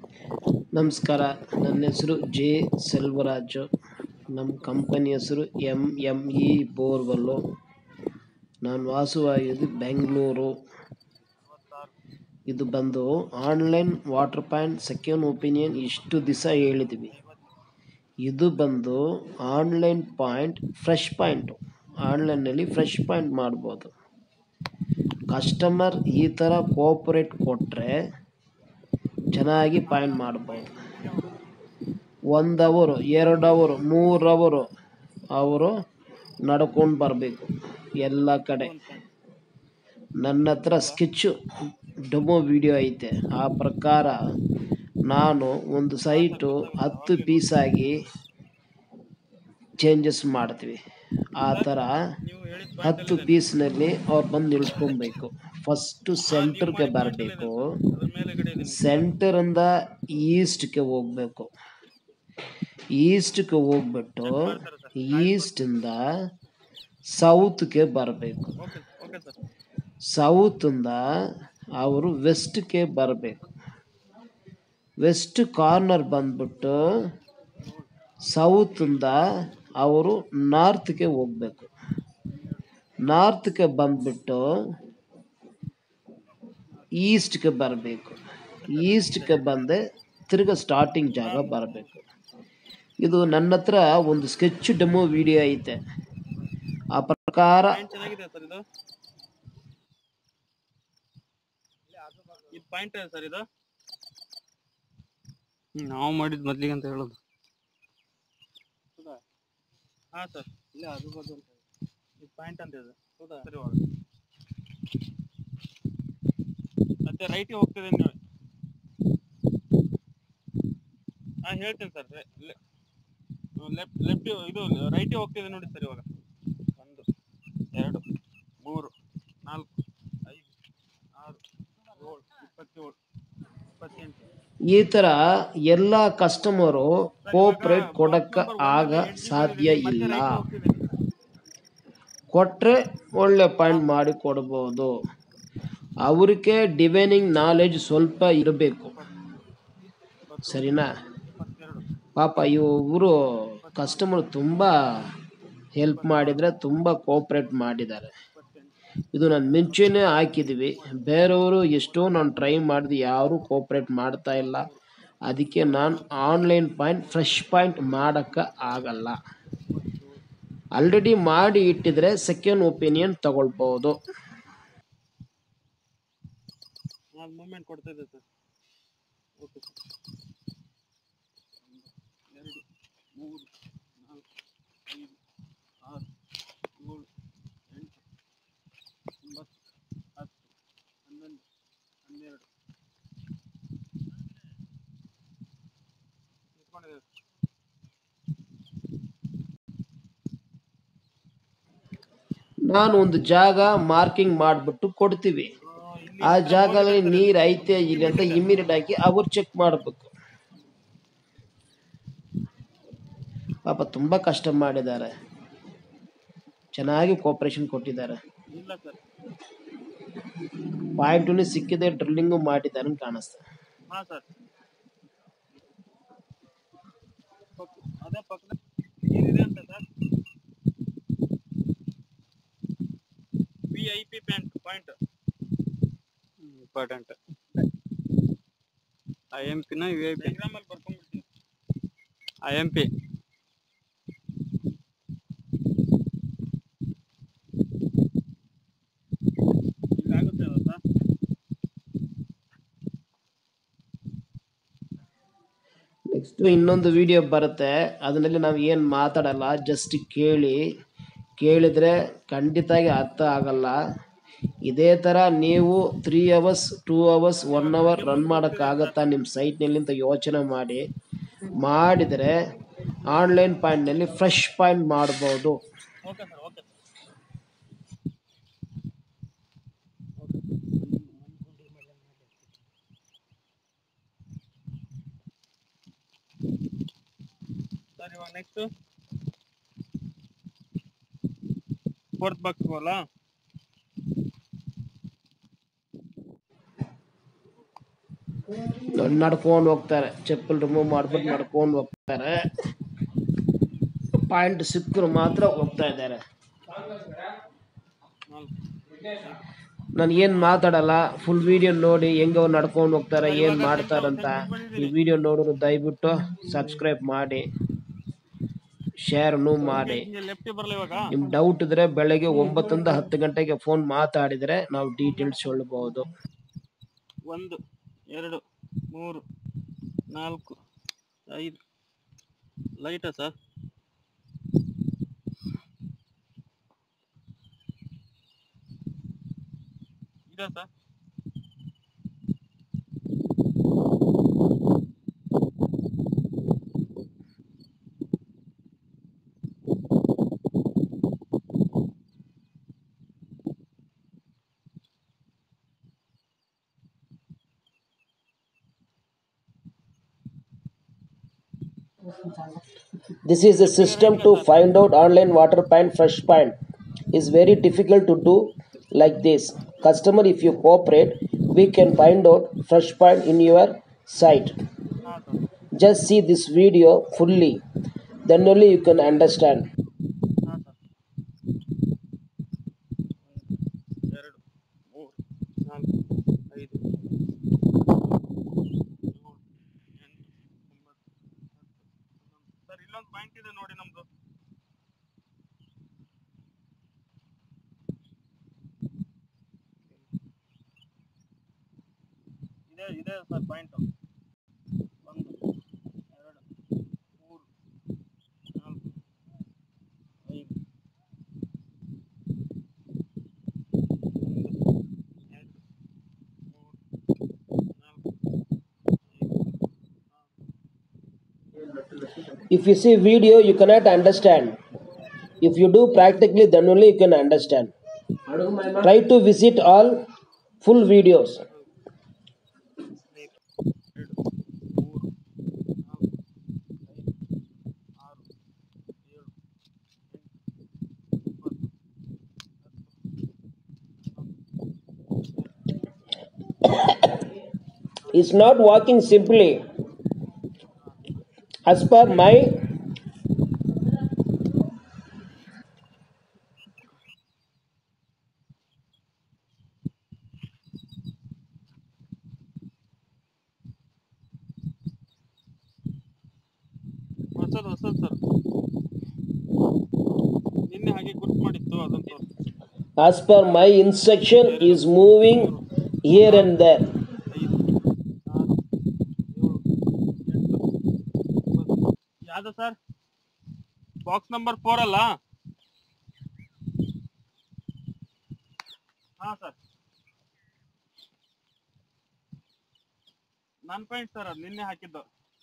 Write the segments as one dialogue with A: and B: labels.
A: ನಮಸ್ಕಾರ ನನ್ನ ಹೆಸರು ಜೆ ಸೆಲ್ವರಾಜು ನಮ್ಮ ಕಂಪನಿ ಹೆಸರು ಎಮ್ ಎಮ್ ಇ ಬೋರ್ವೆಲ್ಲು ನಾನು ವಾಸವಾಗಿದ್ದು ಬೆಂಗಳೂರು ಇದು ಬಂದು online water point second opinion ಇಷ್ಟು ದಿವಸ ಹೇಳಿದ್ವಿ ಇದು ಬಂದು ಆನ್ಲೈನ್ ಪಾಯಿಂಟ್ ಫ್ರೆಶ್ ಪಾಯಿಂಟು ಆನ್ಲೈನಲ್ಲಿ ಫ್ರೆಶ್ ಪಾಯಿಂಟ್ ಮಾಡ್ಬೋದು ಕಸ್ಟಮರ್ ಈ ಥರ ಕೋಪರೇಟ್ ಕೊಟ್ಟರೆ ಚೆನ್ನಾಗಿ ಪಾಯಿಂಟ್ ಮಾಡ್ಬೋದು ಒಂದು ಅವರು ಎರಡು ಅವರು ಮೂರು ಅವರು ಅವರು ನಡ್ಕೊಂಡು ಬರಬೇಕು ಎಲ್ಲ ಕಡೆ ನನ್ನ ಹತ್ರ ಸ್ಕೆಚ್ಚು ಡೆಮೋ ವಿಡಿಯೋ ಐತೆ ಆ ಪ್ರಕಾರ ನಾನು ಒಂದು ಸೈಟು ಹತ್ತು ಪೀಸಾಗಿ ಚೇಂಜಸ್ ಮಾಡ್ತೀವಿ ಆ ಥರ ಹತ್ತು ಪೀಸ್ನಲ್ಲಿ ಅವ್ರು ಬಂದು ನಿಲ್ಸ್ಕೊಬೇಕು ಫಸ್ಟು ಸೆಂಟರ್ಗೆ ಬರಬೇಕು ಸೆಂಟರಿಂದ ಈಸ್ಟ್ಗೆ ಹೋಗ್ಬೇಕು ಈಸ್ಟ್ಗೆ ಹೋಗ್ಬಿಟ್ಟು ಈಸ್ಟಿಂದ ಸೌತ್ಗೆ ಬರಬೇಕು ಸೌತಿಂದ ಅವರು ವೆಸ್ಟ್ಗೆ ಬರಬೇಕು ವೆಸ್ಟ್ ಕಾರ್ನರ್ ಬಂದ್ಬಿಟ್ಟು ಸೌತಿಂದ ಅವರು ನಾರ್ತ್ಗೆ ಹೋಗ್ಬೇಕು ನಾರ್ತ್ಗೆ ಬಂದ್ಬಿಟ್ಟು ಈಸ್ಟ್ಗೆ ಬರಬೇಕು ಈಸ್ಟ್ಗೆ ಬಂದೆ ತಿರ್ಗಾ ಸ್ಟಾರ್ಟಿಂಗ್ ಜಾಗ ಬರಬೇಕು ಇದು ನನ್ನ ಹತ್ರ ಒಂದು ಸ್ಕೆಚ್ ಡೆಮೋ ವಿಡಿಯೋ ಐತೆ ಆ ಪ್ರಕಾರ
B: ಚೆನ್ನಾಗಿದೆ ಸರ್ ಇದು ಇದು ಪಾಯಿಂಟ್ ಸರ್ ಇದು ನಾವು ಮಾಡಿದ್ ಮೊದ್ಲಿಗೆ ಅಂತ ಹೇಳೋದು ಹಾ ಸರ್ ಇಲ್ಲ ಅದು ಬದು ಅಂತ ಇದು ಪಾಯಿಂಟ್ ಅಂತ ಇದೆ ಹೌದಾ ಸರಿ ಹೋಗ ಮತ್ತೆ ರೈಟಿಗೆ ಹೋಗ್ತಿದೆ ನೀವು ಹಾ ಹೇಳ್ತೀನಿ ಸರ್ ಲೆಫ್ಟ್ ಲೆಫ್ಟ್ ಇದು ರೈಟಿಗೆ ಹೋಗ್ತಿದೆ ನೋಡಿ ಸರ್ ಇವಾಗ ಒಂದು ಎರಡು ಮೂರು ನಾಲ್ಕು ಐದು ಆರು ಏಳು ಇಪ್ಪತ್ತೇಳು ಇಪ್ಪತ್ತೆಂಟು
A: ಈ ಥರ ಎಲ್ಲ ಕಸ್ಟಮರು ಕೋಪ್ರೇಟ್ ಕೊಡಕ್ಕೆ ಆಗ ಸಾಧ್ಯ ಇಲ್ಲ ಕೊಟ್ಟರೆ ಒಳ್ಳೆ ಪಾಯಿಂಟ್ ಮಾಡಿ ಕೊಡ್ಬೋದು ಅವ್ರಿಗೆ ಡಿವೈನಿಂಗ್ ನಾಲೆಜ್ ಸ್ವಲ್ಪ ಇರಬೇಕು ಸರಿನಾ
B: ಇಪ್ಪತ್ತೆರಡು
A: ಪಾಪ ಇವರು ಕಸ್ಟಮರ್ ತುಂಬ ಹೆಲ್ಪ್ ಮಾಡಿದರೆ ತುಂಬ ಕೋಪ್ರೇಟ್ ಮಾಡಿದ್ದಾರೆ ಇದು ನಾನು ಮುಂಚೆನೇ ಹಾಕಿದ್ವಿ ಬೇರೆಯವರು ಎಷ್ಟೋ ನಾನು ಟ್ರೈ ಮಾಡಿದೆ ಯಾರೂ ಕೋಪ್ರೇಟ್ ಮಾಡ್ತಾ ಇಲ್ಲ ಅದಕ್ಕೆ ನಾನು ಆನ್ಲೈನ್ ಪಾಯಿಂಟ್ ಫ್ರೆಶ್ ಪಾಯಿಂಟ್ ಮಾಡೋಕ್ಕೆ ಆಗಲ್ಲ ಆಲ್ರೆಡಿ ಮಾಡಿ ಇಟ್ಟಿದ್ರೆ ಸೆಕೆಂಡ್ ಒಪಿನಿಯನ್ ತಗೊಳ್ಬೋದು
B: ನಾನು ಮೂಮೆಂಟ್ ಕೊಡ್ತಾ ಇದ್ದೆ ಸರ್ ಓಕೆ ಸರ್ ಎರಡು ಮೂರು ನಾಲ್ಕು ಐದು ಆರು ಏಳು ಎಂಟು ಒಂಬತ್ತು ಹತ್ತು ಹನ್ನೊಂದು ಹನ್ನೆರಡು ನಿಂತ್ಕೊಂಡಿದೆ
A: ನಾನು ಒಂದು ಜಾಗ ಮಾರ್ಕಿಂಗ್ ಮಾಡಿಬಿಟ್ಟು ಕೊಡ್ತೀವಿ ಆ ಜಾಗದಲ್ಲಿ ನೀರು ಐತೆ ಇಲ್ಲ ಅಂತ ಇಮಿಡಿಯೇಟ್ ಆಗಿ ಅವ್ರು ಚೆಕ್ ಮಾಡಬೇಕು ಪಾಪ ತುಂಬ ಕಷ್ಟ ಮಾಡಿದ್ದಾರೆ ಚೆನ್ನಾಗಿ ಕೋಪರೇಷನ್ ಕೊಟ್ಟಿದ್ದಾರೆ
B: ಇಲ್ಲ ಸರ್
A: ಪಾಯಿಂಟು ಸಿಕ್ಕಿದೆ ಡ್ರಿಲ್ಲಿಂಗು ಮಾಡಿದ್ದಾರೆ ಅಂತ ಕಾಣಿಸ್ತದೆ
B: ಹಾ ಸರ್ ಅದೇ ಪಕ್ಕದ ಏನಿದೆ ಅಂತ sir V I P pant point important I M ಪಿನ ವಿ ಐ ಪಿ ಡೈಗ್ರಾಮಲ್ಲಿ ಬರ್ಕೊಂಡ್ಬಿಡ್ತೀನಿ ಐ ಎಂ ಪಿ ಇಲ್ಲಾಗುತ್ತೆ ಅಲ್ಲ ಸರ್
A: ನೆಕ್ಸ್ಟ್ ಇನ್ನೊಂದು ವಿಡಿಯೋ ಬರುತ್ತೆ ಅದರಲ್ಲಿ ನಾವು ಏನು ಮಾತಾಡಲ್ಲ ಜಸ್ಟ್ ಕೇಳಿ ಕೇಳಿದರೆ ಖಂಡಿತಾಗಿ ಅರ್ಥ ಆಗಲ್ಲ ಇದೇ ಥರ ನೀವು three hours two hours one hour run ಮಾಡೋಕ್ಕಾಗತ್ತಾ ನಿಮ್ಮ ಸೈಟ್ನಲ್ಲಿ ಅಂತ ಯೋಚನೆ ಮಾಡಿ ಮಾಡಿದರೆ ಆನ್ಲೈನ್ ಪಾಯಿಂಟ್ನಲ್ಲಿ ಫ್ರೆಶ್ ಪಾಯಿಂಟ್ ಮಾಡ್ಬೋದು
B: ಓಕೆ ಸರ್ ಓಕೆ ಸರ್ ಇವಾಗ ನೆಕ್ಸ್ಟ್ ಫೋರ್ತ್ ಬಾಕ್ಸ್ ಹೋಗಲ್ಲ
A: ನಡ್ಕೊಂಡು ಹೋಗ್ತಾರೆ ಚಪ್ಪಲ್ ರಿಮೂವ್ ಮಾಡ್ಬಿಟ್ಟು ನಡ್ಕೊಂಡು ಹೋಗ್ತಾರೆ ಪಾಯಿಂಟ್ ಸಿಕ್ಕರು ಮಾತ್ರ ಹೋಗ್ತಾ ಇದ್ದಾರೆ
B: ನಾಲ್ಕು
A: ನಾನು ಏನು ಮಾತಾಡಲ್ಲ ಫುಲ್ ವಿಡಿಯೋ ನೋಡಿ ಹೆಂಗೆ ಅವ್ರು ನಡ್ಕೊಂಡು ಹೋಗ್ತಾರೆ ಏನು ಮಾಡ್ತಾರಂತ ಈ ವಿಡಿಯೋ ನೋಡಿದ್ರು ದಯವಿಟ್ಟು ಸಬ್ಸ್ಕ್ರೈಬ್ ಮಾಡಿ ಶೇರ್ನು ಮಾಡಿ
B: ಹಿಂಗೆ ಲೆಫ್ಟ್ ಬರಲ್ಲ ಇವಾಗ
A: ನಿಮ್ ಡೌಟ್ ಇದ್ರೆ ಬೆಳಗ್ಗೆ ಒಂಬತ್ತರಿಂದ ಹತ್ತು ಗಂಟೆಗೆ ಫೋನ್ ಮಾತಾಡಿದ್ರೆ ನಾವು ಡೀಟೇಲ್ಸ್ ಹೇಳ್ಬೋದು
B: ಒಂದು ಎರಡು ಮೂರು ನಾಲ್ಕು ಐದು ಲೈಟಾ ಸರ್ ಇದಾ sir
A: This is a system to find out online water pint fresh pint. is very difficult to do like this. Customer, if you cooperate, we can find out fresh pint in your site.
B: ಹಾಂ sir
A: Just see this video fully, then only you can understand.
B: ಹಾಂ sir ಎರಡು ಮೂರು ನಾಲ್ಕು ಐದು ಏಳು ಎಂಟು ಒಂಬತ್ತು ಹತ್ತು ಸರ್ ಇಲ್ಲೊಂದು ಪಾಯಿಂಟ್ ಇದೆ ನೋಡಿ ನಮ್ಮದು ಇದೆ ಇದೆ ಸರ್ ಪಾಯಿಂಟು ಒಂದು ಎರಡು ಮೂರು ನಾಲ್ಕು ಐದು ಒಂದು ಎರಡು ಮೂರು ನಾಲ್ಕು ಐದು ಆರು
A: If you see video, you cannot understand. If you do practically, then only you can understand. Try to visit all full videos.
B: ಎರಡು ಮೂರು ನಾಲ್ಕು ಐದು ಆರು ಏಳು ಎಂಟು ಒಂಬತ್ತು
A: It's not walking simply. As per my
B: ಹೊಸದು ಹೊಸದು ಸರ್ ನಿನ್ನೆ ಹಾಗೆ ಗುರ್ತು ಮಾಡಿತ್ತು ಅದನ್ನು ತೋರಿಸಿ
A: as per my instruction is moving here and there.
B: ಐದು ಆರು ಏಳು ಎಂಟು ಒಂಬತ್ತು ಯಾವುದು ಸರ್ ಬಾಕ್ಸ್ ನಂಬರ್ ಫೋರ್ ಅಲ್ಲ ಹಾಂ ಸರ್ ನನ್ನ ಪಾಯಿಂಟ್ ಸರ್ ಅದು ನಿನ್ನೆ ಹಾಕಿದ್ದು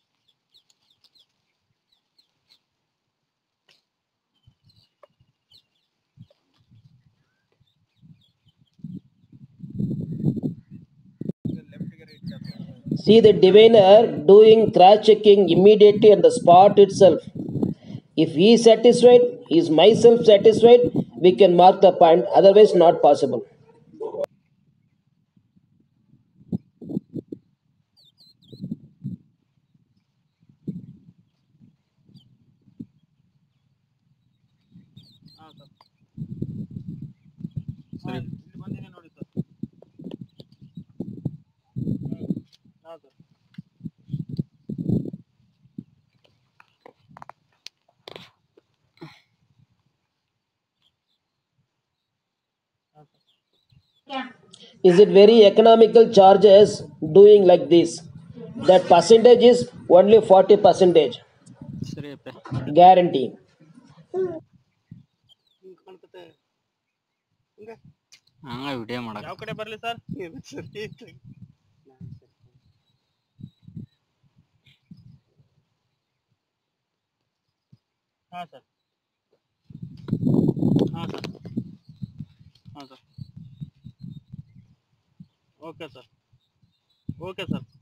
B: ಲೆಫ್ಟ್ಗೆ right
A: See the diviner doing cross checking immediately on the spot itself. If he is satisfied, is myself satisfied, we can mark the point, otherwise, not possible.
B: ಹಾಂ sir ಸರಿ ಇಲ್ಲಿ ಬಂದಿದೆ ನೋಡಿ ಸರ್ ಹಾಂ ಸರ್ ಹಾಂ sir
A: Is it very economical charges doing like this? That percentage is only 40 percentage,
B: ಸರಿ ಅಪ್ಪೆ
A: guarantee.
B: ಹಿಂಗೆ ಕಾಣ್ತತೆ ಹಿಂಗೆ
C: ಹಂಗ ವಿಡಿಯೋ ಮಾಡಕ್
B: ಯಾವ ಕಡೆ ಬರಲಿ ಸರ್ ಸರಿ ಹಾಂ ಸರ್ ಹಾಂ ಸರ್ ಹಾಂ sir okay sir okay sir